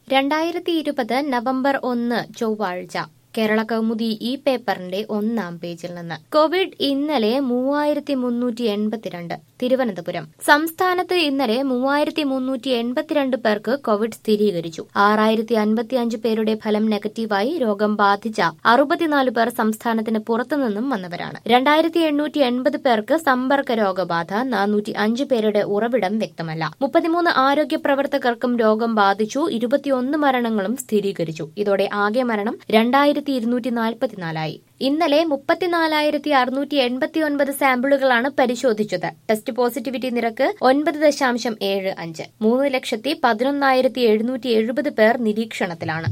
രണ്ടായിരത്തി ഇരുപത് നവംബർ ഒന്ന് ചൊവ്വാഴ്ച കേരള കൗമുദി ഈ പേപ്പറിന്റെ ഒന്നാം പേജിൽ നിന്ന് കോവിഡ് ഇന്നലെ മൂവായിരത്തി മുന്നൂറ്റി എൺപത്തിരണ്ട് തിരുവനന്തപുരം സംസ്ഥാനത്ത് ഇന്നലെ മൂവായിരത്തി മുന്നൂറ്റി എൺപത്തിരണ്ട് പേർക്ക് കോവിഡ് സ്ഥിരീകരിച്ചു ആറായിരത്തി അൻപത്തിയഞ്ച് പേരുടെ ഫലം നെഗറ്റീവായി രോഗം ബാധിച്ച അറുപത്തിനാല് പേർ സംസ്ഥാനത്തിന് പുറത്തുനിന്നും വന്നവരാണ് രണ്ടായിരത്തി എണ്ണൂറ്റി എൺപത് പേർക്ക് സമ്പർക്ക രോഗബാധ നാനൂറ്റി അഞ്ച് പേരുടെ ഉറവിടം വ്യക്തമല്ല മുപ്പത്തിമൂന്ന് ആരോഗ്യ പ്രവർത്തകർക്കും രോഗം ബാധിച്ചു ഇരുപത്തിയൊന്ന് മരണങ്ങളും സ്ഥിരീകരിച്ചു ഇതോടെ ആകെ മരണം രണ്ടായിരത്തി ഇരുന്നൂറ്റി നാൽപ്പത്തിനാലായി ഇന്നലെ മുപ്പത്തിനാലായിരത്തി അറുന്നൂറ്റി എൺപത്തിയൊൻപത് സാമ്പിളുകളാണ് പരിശോധിച്ചത് ടെസ്റ്റ് പോസിറ്റിവിറ്റി നിരക്ക് ഒൻപത് ദശാംശം ഏഴ് അഞ്ച് മൂന്ന് ലക്ഷത്തി പതിനൊന്നായിരത്തി എഴുന്നൂറ്റി എഴുപത് പേർ നിരീക്ഷണത്തിലാണ്